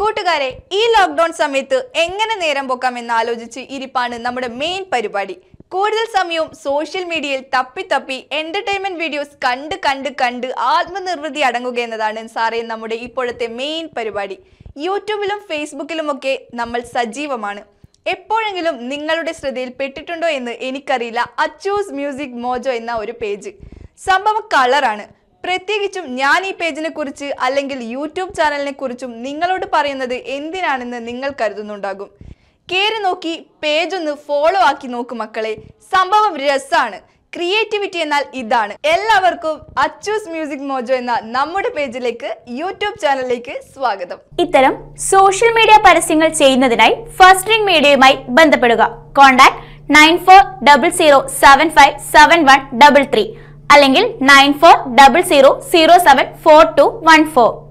കൂട്ടുകാരെ ഈ ലോക്ക്ഡൌൺ സമയത്ത് എങ്ങനെ നേരം പോക്കാം എന്ന് ആലോചിച്ച് ഇരിപ്പാണ് നമ്മുടെ മെയിൻ പരിപാടി കൂടുതൽ സമയവും സോഷ്യൽ മീഡിയയിൽ തപ്പി തപ്പി എന്റർടൈൻമെന്റ് വീഡിയോസ് കണ്ട് കണ്ട് കണ്ട് ആത്മനിർവൃതി അടങ്ങുക എന്നതാണ് സാറേ നമ്മുടെ ഇപ്പോഴത്തെ മെയിൻ പരിപാടി യൂട്യൂബിലും ഫേസ്ബുക്കിലുമൊക്കെ നമ്മൾ സജീവമാണ് എപ്പോഴെങ്കിലും നിങ്ങളുടെ ശ്രദ്ധയിൽ പെട്ടിട്ടുണ്ടോ എന്ന് എനിക്കറിയില്ല അച്ചൂസ് മ്യൂസിക് മോജോ എന്ന ഒരു പേജ് സംഭവം കളറാണ് പ്രത്യേകിച്ചും ഞാൻ ഈ പേജിനെ കുറിച്ച് അല്ലെങ്കിൽ യൂട്യൂബ് ചാനലിനെ കുറിച്ചും നിങ്ങളോട് പറയുന്നത് എന്തിനാണെന്ന് നിങ്ങൾ കരുതുന്നുണ്ടാകും കേറി നോക്കി പേജ് ഒന്ന് ഫോളോ ആക്കി നോക്കൂ മക്കളെ സംഭവം രസാണ് ക്രിയേറ്റിവിറ്റി എന്നാൽ ഇതാണ് എല്ലാവർക്കും അച്ചൂസ് മ്യൂസിക് മോജോ എന്ന നമ്മുടെ പേജിലേക്ക് യൂട്യൂബ് ചാനലിലേക്ക് സ്വാഗതം ഇത്തരം സോഷ്യൽ മീഡിയ പരസ്യങ്ങൾ ചെയ്യുന്നതിനായി ഫസ്റ്റ് റിംഗ് മീഡിയയുമായി ബന്ധപ്പെടുക contact nine four double zero seven five seven one double three അല്ലെങ്കിൽ nine four double zero zero seven four two one four